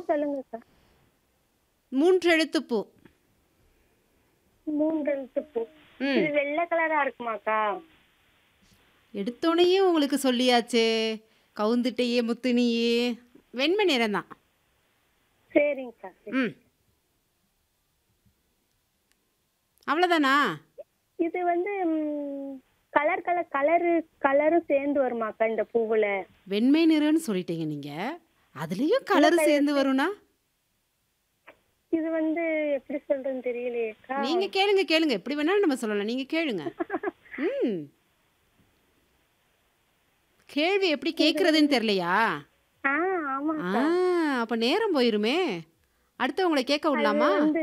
சொல்லுங்கக்கா மூன்று எழுத்து பூ மூன்று எழுத்து பூ ம் இது வெள்ளை கலரா இருக்குமாக்கா எடுத்தோடனே உங்களுக்கு சொல்லியாச்சே கவுந்துட்டையே முத்துனியே வெண்மை நிறம் தான் சரிங்கக்கா சரி. ம் அவ்வளோதானா இது வந்து கலர் கலர் கலரு கலரும் சேர்ந்து வருமாக்கா இந்த பூவுல வெண்மை நிறம்னு சொல்லிட்டீங்க நீங்க அதுலயும் கலர் சேர்ந்து வரும்னா இது வந்து எப்படி சொல்றதுன்னு தெரியலையேக்கா நீங்க கேளுங்க கேளுங்க எப்படி வேணாலும் நம்ம சொல்லலாம் நீங்க கேளுங்க ம் கேள்வி எப்படி கேட்கறதுன்னு தெரியலையா ஆ ஆமா ஆ அப்ப நேரம் போயிருமே அடுத்தவங்களை கேட்க விடலாமா வந்து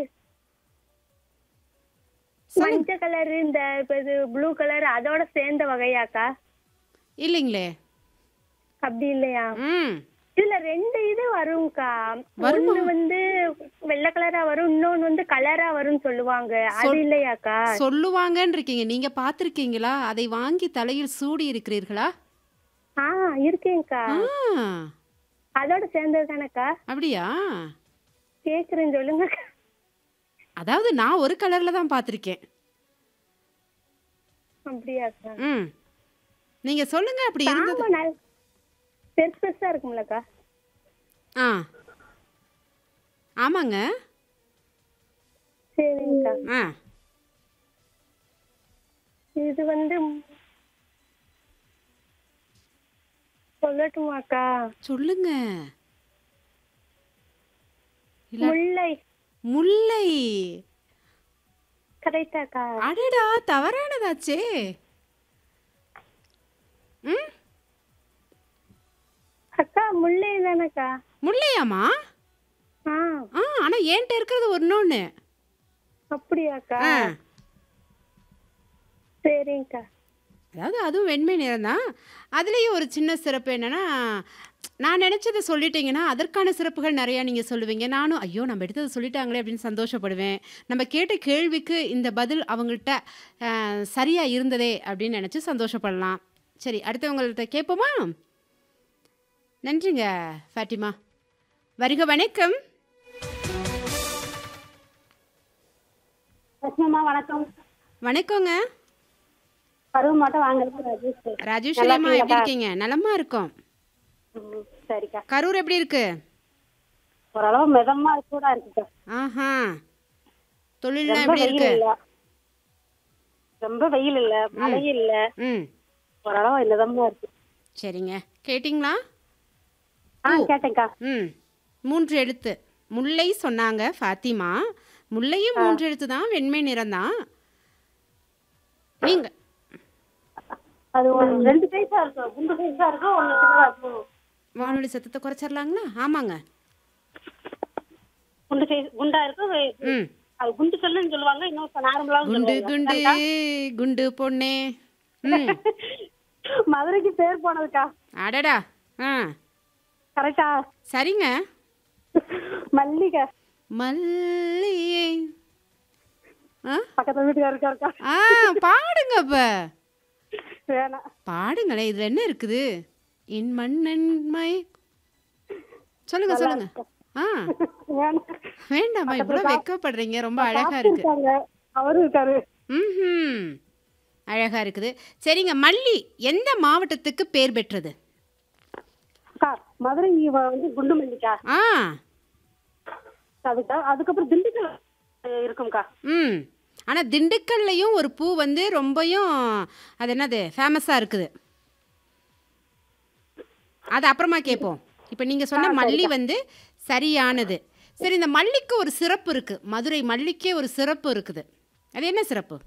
மஞ்சள் கலர் இந்த இப்ப இது ப்ளூ கலர் அதோட சேர்ந்த வகையாக்கா இல்லைங்களே அப்படி இல்லையா ம் இதுல ரெண்டு இது வரும்க்கா வருமா? ஒண்ணு வந்து வெள்ளை கலரா வரும் இன்னொன்னு வந்து கலரா வரும்னு சொல்லுவாங்க அது சொல்- இல்லையாக்கா சொல்லுவாங்கன்னு இருக்கீங்க நீங்க பார்த்திருக்கீங்களா அதை வாங்கி தலையில் சூடி இருக்கிறீர்களா ஆ இருக்கேங்க்கா ஆ அதோட சேர்ந்தது தானக்கா அப்படியா கேக்குறேன் சொல்லுங்க அதாவது நான் ஒரு கலர்ல தான் பார்த்திருக்கேன் அப்படியாக்கா ம் நீங்க சொல்லுங்க அப்படி இருந்தது ஆமா நல் பெருசு பெருசா இருக்கும்லக்கா ஆ ஆமாங்க சரிங்கக்கா ஆ இது வந்து சொல்லட்டுமாக்கா சொல்லுங்க இல்ல முல்லை முல்லை கரெக்டாக்கா அடடா தவறானதாச்சே ம் அக்கா முல்லை தானக்கா முல்லையாமா ஆ ஆ ஆனா என்கிட்ட இருக்கிறது ஒன்னொன்னு அப்படியாக்கா ஆ சரிங்கக்கா அதாவது அதுவும் வெண்மை நிறம் தான் அதுலேயும் ஒரு சின்ன சிறப்பு என்னன்னா நான் நினச்சதை சொல்லிட்டீங்கன்னா அதற்கான சிறப்புகள் நிறையா நீங்கள் சொல்லுவீங்க நானும் ஐயோ நம்ம எடுத்ததை சொல்லிட்டாங்களே அப்படின்னு சந்தோஷப்படுவேன் நம்ம கேட்ட கேள்விக்கு இந்த பதில் அவங்கள்ட்ட சரியாக இருந்ததே அப்படின்னு நினச்சி சந்தோஷப்படலாம் சரி அடுத்தவங்கள்ட்ட கேட்போமா நன்றிங்க ஃபாட்டிமா வருக வணக்கம் லட்சுமம்மா வணக்கம் வணக்கங்க பருவ மாட்டம் வாங்குறது ராஜேஷ் ராஜேஸ்வரி அம்மா எப்படி இருக்கீங்க நலமா இருக்கோம் ம், சரிக்கா கரூர் எப்படி இருக்கு ஓரளவு மிதமா கூட இருக்குக்கா ஆஹா தொழில்லாம் ரொம்ப எப்படி வெயில் இருக்கு இல்ல ரொம்ப வெயில் இல்ல மழை இல்ல ம் ஓரளவு மிதமா இருக்கு சரிங்க கேட்டிங்களா ஆ கேட்டேன்க்கா ம் மூன்று எழுத்து முல்லை சொன்னாங்க ஃபாத்திமா முல்லையும் மூன்று எழுத்து தான் வெண்மை நிறம் தான் நீங்க அது ஒரு ரெண்டு சைஸா இருக்கும் குண்டு சைஸா இருக்கும் ஒண்ணு சின்னதா இருக்கும் வானொலி சத்தத்தை குறைச்சிடலாங்களா ஆமாங்க குண்டு சைஸ் குண்டா இருக்கும் ம் அது குண்டு சொல்லுன்னு சொல்லுவாங்க இன்னும் நார்மலாவும் குண்டு சொல்லுவாங்க குண்டு குண்டு பொண்ணே ம் மதுரைக்கு பேர் போனதுக்கா அடடா ஆ கரெக்டா சரிங்க மல்லிகை மல்லியே ஆ பக்கத்து வீட்டுக்காரருக்கா இருக்கா ஆ பாடுங்க அப்ப வேணாம் பாடுங்களேன் இதுல என்ன இருக்குது என் மண்ணன்மை சொல்லுங்க சொல்லுங்க ஆ வேணாம் வேண்டாமா இவ்வளவு வெக்கப்படுறீங்க ரொம்ப அழகா இருக்கு இருக்காங்க அவரும் இருக்காரு ம் அழகா இருக்குது சரிங்க மல்லி எந்த மாவட்டத்துக்கு பேர் பெற்றது அக்கா மதுரை இவ வந்து குண்டு மல்லிக்கா ஆ அதுக்கா அதுக்கப்புறம் திண்டுக்கல் இருக்கும்க்கா ம் ஆனா திண்டுக்கல்லையும் ஒரு பூ வந்து ரொம்பயும் அது என்னது ஃபேமஸா இருக்குது அது அப்புறமா கேட்போம் இப்போ நீங்க சொன்ன மல்லி வந்து சரியானது சரி இந்த மல்லிக்கு ஒரு சிறப்பு இருக்கு மதுரை மல்லிக்கே ஒரு சிறப்பு இருக்குது அது என்ன சிறப்பு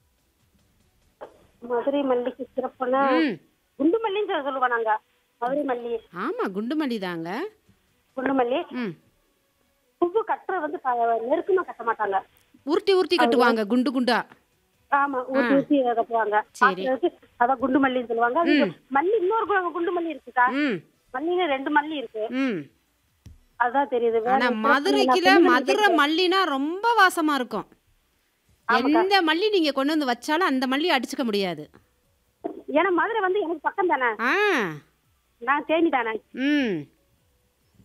மதுரை மல்லிக்கு சிறப்புனா ம் குண்டு மல்லின்னு சொல்ல சொல்லுவோம் நாங்க மதுரை மல்லி ஆமா குண்டு மல்லி தாங்க குண்டு மல்லி ம் பூவு கட்டுற வந்து ப- நெருக்கமா கட்ட மாட்டாங்க உருட்டி உருட்டி கட்டுவாங்க குண்டு குண்டா ஆமா ஊசி ஊசி கட்டுவாங்க சரி. பார்க்கறதுக்கு அதான் குண்டு மல்லின்னு சொல்லுவாங்க அது மல்லி இன்னொரு கு- குண்டு மல்லி இருக்குக்கா ம் மல்லியில ரெண்டு மல்லி இருக்கு ம் அதான் தெரியுது வேற ஆனா சிறப்பு மதுரைக்குல நான் குண்டு மதுரை மல்லினா ரொம்ப வாசமா இருக்கும் எந்த மல்லி நீங்க கொண்டு வந்து வச்சாலும் அந்த மல்லி அடிச்சுக்க முடியாது ஏன்னா மதுரை வந்து எனக்கு பக்கம் தானே ஆ நான் தேனி தானே ம்